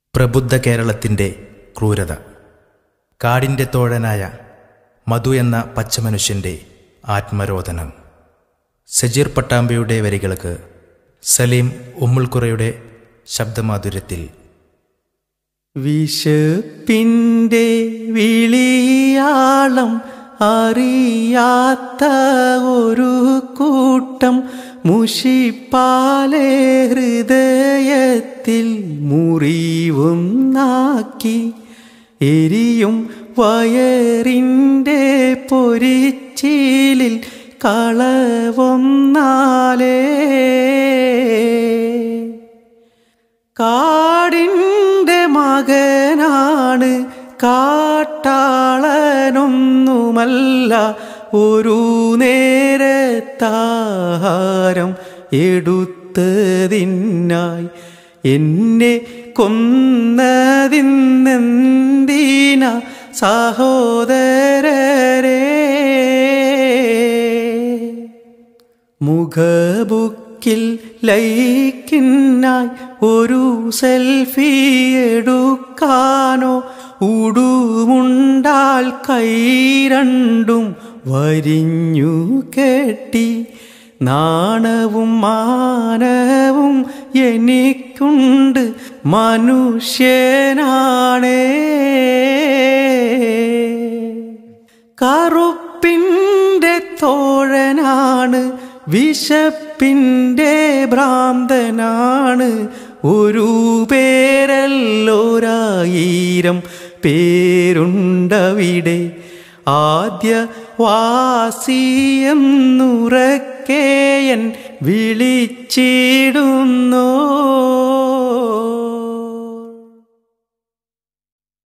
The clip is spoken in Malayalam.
പ്രബുദ്ധ കേരളത്തിൻ്റെ ക്രൂരത കാടിൻ്റെ തോഴനായ മധു എന്ന പച്ചമനുഷ്യൻ്റെ ആത്മരോധനം സജീർ പട്ടാമ്പയുടെ വരികൾക്ക് സലീം ഉമ്മുൾക്കുറയുടെ ശബ്ദമാധുര്യത്തിൽ വിശപ്പിൻ്റെ വിളിയാളം അറിയാത്ത ഒരു കൂട്ടം മുഷിപ്പാലെ ഹൃദയത്തിൽ മുറിവും നാക്കി എരിയും വയറിൻ്റെ പൊരിച്ചിലിൽ കളവൊന്നാലേ കാടിൻ്റെ മകനാണ് കാട്ടാളനൊന്നുമല്ല ഒരു നേരത്താഹാരം എടുത്തതിനായി എന്നെ കൊന്നതിന്നെന്തിന സഹോദരരേ മുഖബുക്കിൽ ലൈക്കിനായി ഒരു സെൽഫി എടുക്കാനോ ഉടുമുണ്ടാൽ കൈ രണ്ടും വരിഞ്ഞു കെട്ടി നാണവും മാനവും എനിക്കുണ്ട് മനുഷ്യനാണേ കറുപ്പിൻ്റെ തോഴനാണ് വിശപ്പിൻ്റെ ഭ്രാന്തനാണ് ഒരു പേരല്ലോരായിരം പേരുണ്ടവിടെ ആദ്യ വാസിയെന്നുറക്കേയൻ വിളിച്ചിടുന്നോ